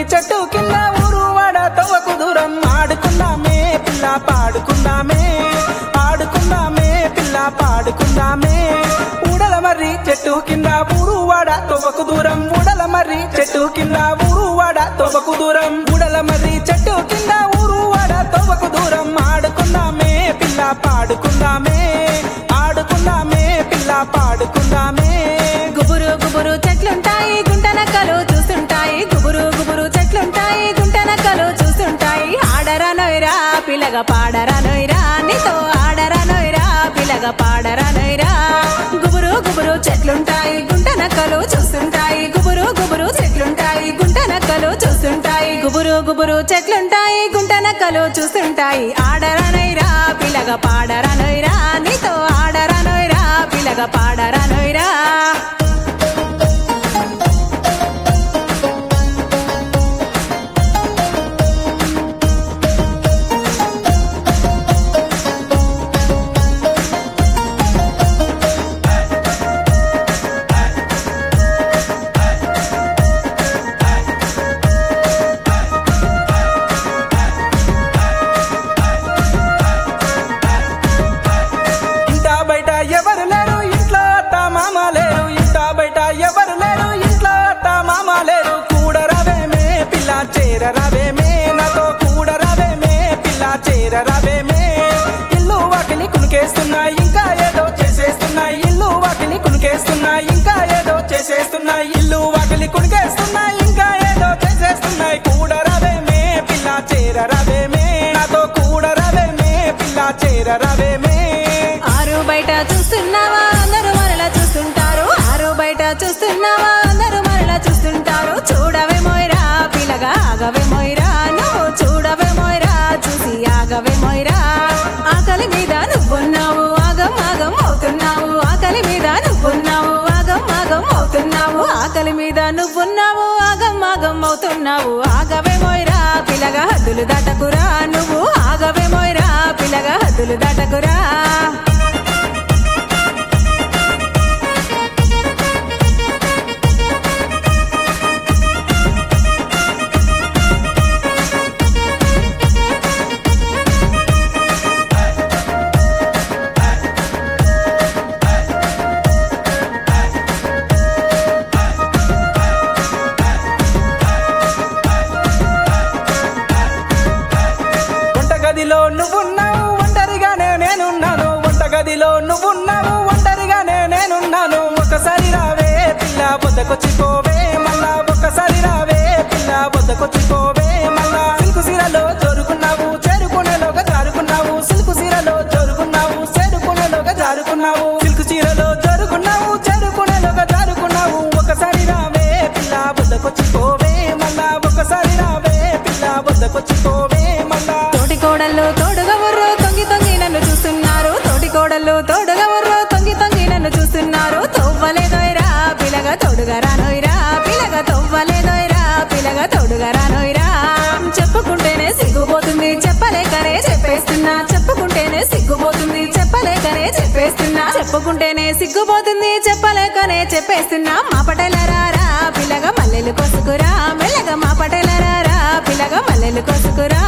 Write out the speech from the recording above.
చెట్టు కింద ఊరు వాడ తవ్వకు దూరం ఆడుకుందామే పిల్ల పాడుకుందామే ఆడుకుందామే పిల్ల పాడుకుందామే ఊడల మర్రి చెట్టు కింద ఊరు వాడ తవ్వకు దూరం ఊడల మర్రి చెట్టు కింద ఊరు వాడ తవ్వకు దూరం ఊడల మర్రి చెట్టు కింద ఊరు వాడ తవ్వకు దూరం ఆడుకుందామే పిల్ల పాడుకుందామే ఆడుకుందామే పిల్ల పాడుకుందామే గుబురు గుబురు చెట్లుంటాయి గుంట నక్కలు చూస్తుంటాయి గుబురు గుబురు చెట్లుంటాయి గుంట నక్కలు చూస్తుంటాయి ఆడరా నొయ్రా పిల్లగ పాడరా నొయ్రా నీతో ఆడరా నొయ్రా పిల్లగ పాడరా నొయ్రా గుబురు గుబురు చెట్లుంటాయి గుంట నక్కలు చూస్తుంటాయి గుబురు గుబురు చెట్లుంటాయి గుంట నక్కలు చూస్తుంటాయి గుబురు గుబురు చెట్లుంటాయి గుంట నక్కలు చూస్తుంటాయి ఆడరా నొయ్రా పిల్లగ పాడరా నొయ్రా నీతో ఆడరా నొయ్రా పిల్లగ పాడరా నొయ్రా ఇంట బయట ఎవరు లేరు ఇంట్లో అత్త మామ లేరు ఇంట బయట ఎవరు లేరు ఇంట్లో అత్త మామ లేరు కూడరవేమే పిల్ల చేరరవేమే నాతో కూడరవేమే పిల్ల చేరరవేమే ఇల్లు వాకిలి కునికేస్తున్నాయి ఇంకా ఏదో చేసేస్తున్నాయి ఇల్లు వాకిలి కునికేస్తున్నాయి ఇంకా ఏదో చేసేస్తున్నాయి ఇల్లు వాకిలి కునికేస్తున్నాయి ఇంకా ఏదో చేసేస్తున్నాయి కూడరవేమే పిల్ల చేరరవేమే నాతో కూడరవేమే పిల్ల చేరరవేమే ఆరు బయట చూస్తున్నావా అందరూ మనలా చూస్తుంటారు ఆరు బయట చూస్తున్నావా అందరూ మనలా చూస్తుంటారు చూడవే మోయరా పిల్లగా ఆగవే మోయరా నువ్వు చూడవే మోయరా చూసి ఆగవే మోయరా ఆకలి మీద నువ్వున్నావు ఆగం ఆగం అవుతున్నావు ఆకలి మీద నువ్వున్నావు ఆగం ఆగం అవుతున్నావు ఆకలి మీద నువ్వున్నావు ఆగం ఆగం అవుతున్నావు ఆగవే మోయరా పిల్లగా హద్దులు దాటకురా నువ్వు ఆగవే మోయరా పిల్లగా హద్దులు దాటకురా వంటగదిలో నువ్వున్నావు ఒంటరిగానే నేనున్నాను వంటగదిలో నువ్వున్నావు ఒంటరిగానే నేనున్నాను ఒకసారి రావే పిల్ల బొద్దకొచ్చిపోవే మళ్ళా ఒకసారి రావే పిల్ల బొద్దకొచ్చిపోవే మళ్ళా సిల్కు సీరలో జోరుకున్నావు చేరుకునేలోగా జారుకున్నావు సిల్కు సీరలో జోరుకున్నావు చేరుకునేలోగా జారుకున్నావు సిల్కు చీరలో జోరుకున్నావు చేరుకునేలోగా జారుకున్నావు ఒకసారి రావే పిల్ల బొద్దకొచ్చిపోవే మళ్ళా ఒకసారి రావే పిల్ల బొద్దకొచ్చిపోవే మళ్ళా తోటి కోడళ్ళు తోడుగా ఉర్రు తొంగి తొంగి నన్ను చూస్తున్నారు తోటి కోడళ్ళు తోడుగా ఉర్రు తొంగి తొంగి నన్ను చూస్తున్నారు తొవ్వలేదోయరా పిలగా తోడుగా రానోయరా పిలగా తొవ్వలేదోయరా పిలగా తోడుగా రానోయరా చెప్పుకుంటేనే సిగ్గుపోతుంది చెప్పలేకనే చెప్పేస్తున్నా చెప్పుకుంటేనే సిగ్గుపోతుంది చెప్పలేకనే చెప్పేస్తున్నా చెప్పుకుంటేనే సిగ్గుపోతుంది చెప్పలేకనే చెప్పేస్తున్నా మా పటేలరారా పిల్లగా మల్లెలు కొసుకురా మెల్లగా మా పటేలరారా పిల్లగా మల్లెలు కొసుకురా